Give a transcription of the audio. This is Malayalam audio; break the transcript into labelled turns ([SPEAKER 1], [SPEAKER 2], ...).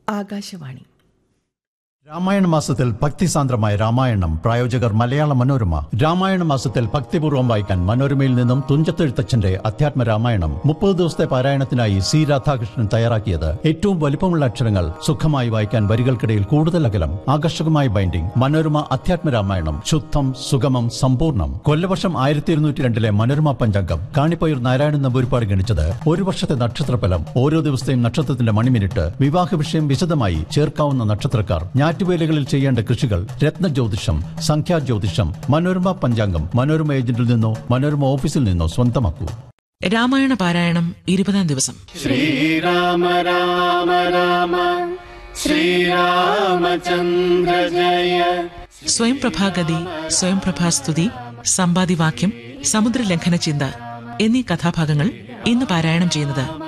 [SPEAKER 1] ആകാശവാണി
[SPEAKER 2] രാമായണ മാസത്തിൽ ഭക്തിസാന്ദ്രമായ രാമായണം പ്രായോജകർ മലയാള മനോരമ രാമായണ മാസത്തിൽ ഭക്തിപൂർവ്വം വായിക്കാൻ മനോരമയിൽ നിന്നും തുഞ്ചത്തെഴുത്തച്ഛന്റെ അധ്യാത്മ രാമായണം മുപ്പത് ദിവസത്തെ പാരായണത്തിനായി സി രാധാകൃഷ്ണൻ തയ്യാറാക്കിയത് ഏറ്റവും വലിപ്പമുള്ള അക്ഷരങ്ങൾ സുഖമായി വായിക്കാൻ വരികൾക്കിടയിൽ കൂടുതൽ അകലം ആകർഷകമായ ബൈൻഡിംഗ് മനോരമ അധ്യാത്മ രാമായണം ശുദ്ധം സുഗമം സമ്പൂർണ്ണം കൊല്ലവർഷം ആയിരത്തി ഇരുന്നൂറ്റി രണ്ടിലെ മനോരമ പഞ്ചാംഗം കാണിപ്പയർ നാരായണൻ നമ്പൂരിപ്പാട് ഗണിച്ചത് ഒരു വർഷത്തെ നക്ഷത്രഫലം ഓരോ ദിവസത്തെയും നക്ഷത്രത്തിന്റെ മണിമിനിറ്റ് വിവാഹ വിഷയം വിശദമായി ചേർക്കാവുന്ന നക്ഷത്രക്കാർ ഞാറ്റുവേലകളിൽ ചെയ്യേണ്ട കൃഷികൾ രത്നജ്യോതിഷം സംഖ്യാജ്യോതിഷം മനോരമ പഞ്ചാംഗം മനോരമ ഏജന്റിൽ നിന്നോ മനോരമ ഓഫീസിൽ നിന്നോ സ്വന്തമാക്കൂ
[SPEAKER 3] രാമായണ പാരായണം ഇരുപതാം ദിവസം
[SPEAKER 4] ശ്രീരാമ രാമ രാമ ശ്രീരാമചന്ദ്ര ജയ
[SPEAKER 3] സ്വയം പ്രഭാഗതി സ്വയം പ്രഭാസ്തുതി സമ്പാദിവാക്യം സമുദ്രലംഘന ചിന്ത എന്നീ കഥാഭാഗങ്ങൾ ഇന്ന് പാരായണം ചെയ്യുന്നത്